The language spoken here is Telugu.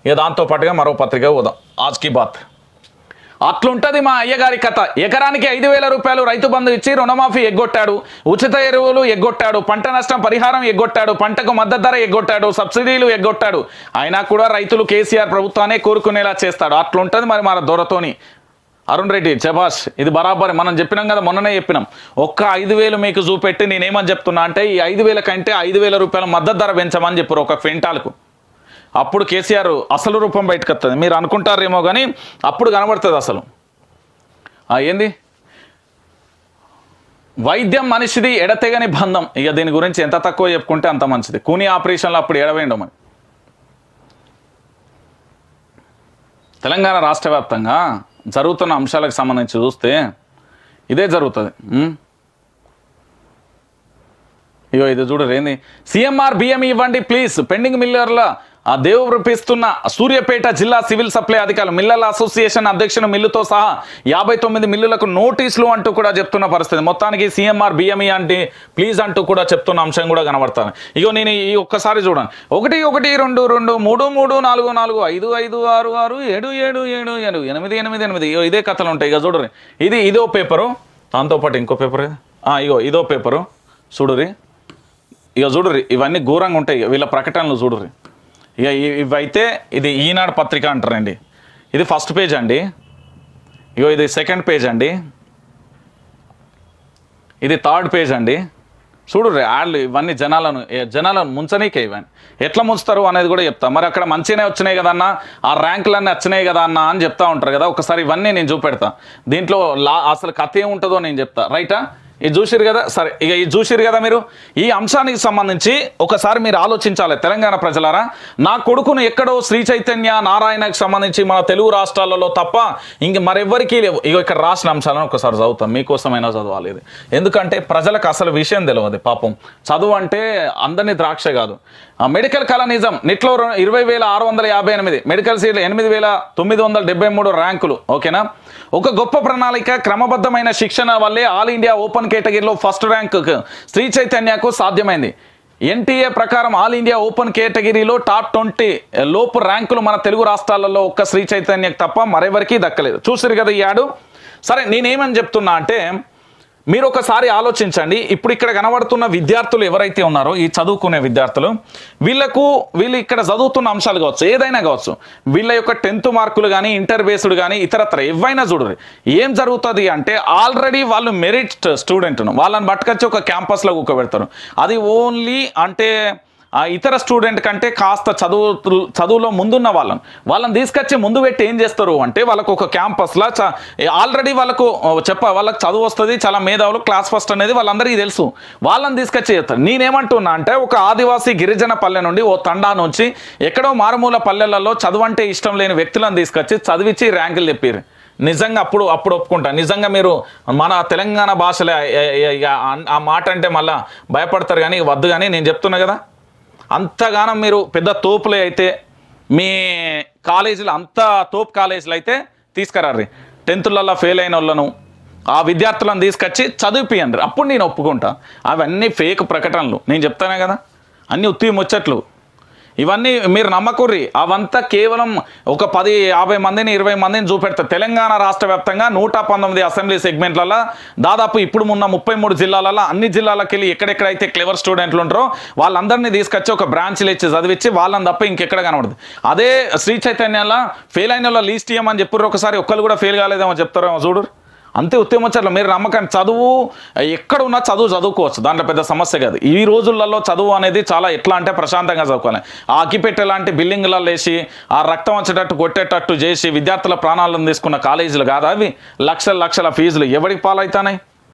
ఇక దాంతో పాటుగా మరో పత్రిక పోదాం ఆజ్ కీ బాత్ అట్లుంటది మా అయ్యగారి కథ ఎకరానికి ఐదు వేల రూపాయలు రైతు బంధు ఇచ్చి రుణమాఫీ ఎగ్గొట్టాడు ఉచిత ఎరువులు ఎగ్గొట్టాడు పంట నష్టం పరిహారం ఎగ్గొట్టాడు పంటకు మద్దతు ధర ఎగ్గొట్టాడు సబ్సిడీలు ఎగ్గొట్టాడు అయినా కూడా రైతులు కేసీఆర్ ప్రభుత్వాన్ని కోరుకునేలా చేస్తాడు అట్లుంటది మరి మన దొరతోని అరుణ్ రెడ్డి జబాష్ ఇది బరాబర్ మనం చెప్పినాం కదా మొన్ననే చెప్పినాం ఒక్క ఐదు వేలు మీకు చూపెట్టి నేనేమని చెప్తున్నా అంటే ఈ ఐదు వేల కంటే ఐదు వేల రూపాయల మద్దతు ధర పెంచమని చెప్పారు ఒక క్వింటాల్కు అప్పుడు కేసీఆర్ అసలు రూపం బయటకు వస్తుంది మీరు అనుకుంటారేమో కానీ అప్పుడు కనబడుతుంది అసలు ఆ, ఏంది వైద్యం మనిషిది ఎడతెగని బంధం ఇక దీని గురించి ఎంత తక్కువ చెప్పుకుంటే అంత మంచిది కూని ఆపరేషన్లో అప్పుడు ఎడవేయండు మరి తెలంగాణ రాష్ట్ర వ్యాప్తంగా జరుగుతున్న అంశాలకు సంబంధించి చూస్తే ఇదే జరుగుతుంది ఉం? ఇగో ఇది చూడు ఏంది సిఎంఆర్ బియ్యం ఇవ్వండి ప్లీజ్ పెండింగ్ మిల్లర్ల ఆ దేవు రూపిస్తున్న సూర్యాపేట జిల్లా సివిల్ సప్లై అధికారులు మిల్లర్ల అసోసియేషన్ అధ్యక్షుడు మిల్లుతో సహా యాభై తొమ్మిది మిల్లులకు నోటీసులు అంటూ కూడా చెప్తున్న పరిస్థితి మొత్తానికి సీఎంఆర్ బిఎంఈ అంటే ప్లీజ్ అంటూ కూడా చెప్తున్న అంశం కూడా కనబడుతుంది ఇగో నేను ఈ ఒక్కసారి చూడండి ఒకటి ఒకటి రెండు రెండు మూడు మూడు నాలుగు నాలుగు ఐదు ఐదు ఆరు ఆరు ఏడు ఏడు ఏడు ఏడు ఎనిమిది ఎనిమిది ఎనిమిది ఇగో ఇదే కథలు ఉంటాయి ఇక చూడరు ఇది ఇదో పేపరు దాంతోపాటు ఇంకో పేపర్ ఇగో ఇదో పేపరు చూడురి ఇక చూడుర్రి ఇవన్నీ ఘోరంగా ఉంటాయి ఇక వీళ్ళ ప్రకటనలు చూడుర్రి ఇక ఇ- ఇవైతే ఇది ఈనాడు పత్రిక అంటారండి ఇది ఫస్ట్ పేజ్ అండి ఇగో ఇది సెకండ్ పేజ్ అండి ఇది థర్డ్ పేజ్ అండి చూడుర్రి యాడ్లు ఇవన్నీ జనాలను ఏ- జనాలను ముంచనీకే ఇవన్నీ ఎట్లా ముంచుతారు అనేది కూడా చెప్తా మరి అక్కడ మంచిగానే వచ్చినాయి కదన్నా ఆ ర్యాంకులన్నీ వచ్చినాయి కదా అన్న అని చెప్తా ఉంటారు కదా ఒకసారి ఇవన్నీ నేను చూపెడతా దీంట్లో లా అసలు కథ ఏముంటుందో నేను చెప్తా రైటా ఇది చూసిరు కదా సరే ఇక ఇది చూసిరు కదా మీరు ఈ అంశానికి సంబంధించి ఒకసారి మీరు ఆలోచించాలి తెలంగాణ ప్రజలారా నా కొడుకును ఎక్కడో శ్రీ చైతన్య నారాయణకు సంబంధించి మన తెలుగు రాష్ట్రాలలో తప్ప ఇంక మరెవ్వరికీ లేవు ఇక ఇక్కడ రాసిన అంశాలను ఒకసారి చదువుతాం మీకోసమైనా చదవాలి ఇది ఎందుకంటే ప్రజలకు అసలు విషయం తెలియదు పాపం చదువు అంటే అందరినీ ద్రాక్ష కాదు ఆ మెడికల్ కళనిజం నిట్లో రె- ఇరవై వేల ఆరు వందల యాభై ఎనిమిది మెడికల్ సీట్లు ఎనిమిది వేల తొమ్మిది వందల డెబ్బై మూడు ర్యాంకులు ఓకేనా ఒక గొప్ప ప్రణాళిక క్రమబద్ధమైన శిక్షణ వల్లే ఆల్ ఇండియా ఓపెన్ కేటగిరీలో ఫస్ట్ ర్యాంక్ శ్రీ చైతన్యకు సాధ్యమైంది ఎన్టీఏ ప్రకారం ఆల్ ఇండియా ఓపెన్ కేటగిరీలో టాప్ ట్వంటీ లోపు ర్యాంకులు మన తెలుగు రాష్ట్రాలలో ఒక్క శ్రీ చైతన్యకు తప్ప మరెవరికీ దక్కలేదు చూసారు కదా ఈ యాడు సరే నేనేమని చెప్తున్నా అంటే మీరు ఒకసారి ఆలోచించండి ఇప్పుడు ఇక్కడ కనబడుతున్న విద్యార్థులు ఎవరైతే ఉన్నారో ఈ చదువుకునే విద్యార్థులు వీళ్ళకు వీళ్ళు ఇక్కడ చదువుతున్న అంశాలు కావచ్చు ఏదైనా కావచ్చు వీళ్ళ యొక్క టెన్త్ మార్కులు కానీ ఇంటర్ బేస్డ్ కానీ ఇతరత్ర ఏవైనా చూడరు ఏం జరుగుతుంది అంటే ఆల్రెడీ వాళ్ళు మెరిట్ స్టూడెంట్ను వాళ్ళని పట్టుకొచ్చి ఒక క్యాంపస్లో కూకబెడతారు అది ఓన్లీ అంటే ఆ ఇతర స్టూడెంట్ కంటే కాస్త చదువు చదువులో ముందున్న వాళ్ళని వాళ్ళని తీసుకొచ్చి ముందు పెట్టి ఏం చేస్తారు అంటే వాళ్ళకు ఒక క్యాంపస్లో చ ఆల్రెడీ వాళ్ళకు చెప్ప వాళ్ళకి చదువు వస్తుంది చాలా మేధావులు క్లాస్ ఫస్ట్ అనేది వాళ్ళందరికీ తెలుసు వాళ్ళని తీసుకొచ్చి చేస్తారు నేనేమంటున్నా అంటే ఒక ఆదివాసీ గిరిజన పల్లె నుండి ఓ తండా నుంచి ఎక్కడో మారుమూల పల్లెలలో చదువు అంటే ఇష్టం లేని వ్యక్తులను తీసుకొచ్చి చదివించి ర్యాంకులు చెప్పారు నిజంగా అప్పుడు అప్పుడు ఒప్పుకుంటా నిజంగా మీరు మన తెలంగాణ భాషలో ఏ- ఏ- ఏ- ఆ- ఆ మాట అంటే మళ్ళా భయపడతారు కానీ వద్దు కానీ నేను చెప్తున్నా కదా అంతగానం మీరు పెద్ద తోపులే అయితే మీ కాలేజీలు అంత తోపు కాలేజీలు అయితే తీసుకురారు టెన్త్లలో ఫెయిల్ అయిన వాళ్ళను ఆ విద్యార్థులను తీసుకొచ్చి చదివిపియండి అప్పుడు నేను ఒప్పుకుంటా అవన్నీ ఫేక్ ప్రకటనలు నేను చెప్తానే కదా అన్నీ ఉత్తి ముచ్చట్లు ఇవన్నీ మీరు నమ్మకుర్రి అవంతా కేవలం ఒక పది యాభై మందిని ఇరవై మందిని చూపెడతారు తెలంగాణ రాష్ట్ర వ్యాప్తంగా నూట పంతొమ్మిది అసెంబ్లీ సెగ్మెంట్లలో దాదాపు ఇప్పుడు ఉన్న ముప్పై మూడు జిల్లాలలో అన్ని జిల్లాలకు వెళ్ళి ఎక్కడెక్కడైతే క్లెవర్ స్టూడెంట్లు ఉంటారో వాళ్ళందరినీ తీసుకొచ్చి ఒక బ్రాంచ్లు ఇచ్చి చదివించి వాళ్ళని తప్ప ఇంకెక్కడ కనబడదు అదే శ్రీ చైతన్యాల ఫెయిల్ అయిన వాళ్ళ లీస్ట్ ఇవ్వమని చెప్పారు ఒకసారి ఒక్కరు కూడా ఫెయిల్ కాలేదేమో చెప్తారేమో చూడు అంతే ఉత్తేమొచ్చట్లు మీరు నమ్మకం చదువు ఎక్కడ ఉన్నా చదువు చదువుకోవచ్చు దాంట్లో పెద్ద సమస్య కాదు ఈ రోజులలో చదువు అనేది చాలా ఎట్లా అంటే ప్రశాంతంగా చదువుకోవాలి ఆ అగ్గిపెట్టె లాంటి బిల్డింగ్లలో వేసి ఆ రక్తం వచ్చేటట్టు కొట్టేటట్టు చేసి విద్యార్థుల ప్రాణాలను తీసుకున్న కాలేజీలు కాదా అవి లక్షల లక్షల ఫీజులు ఎవరికి పాలవుతాయి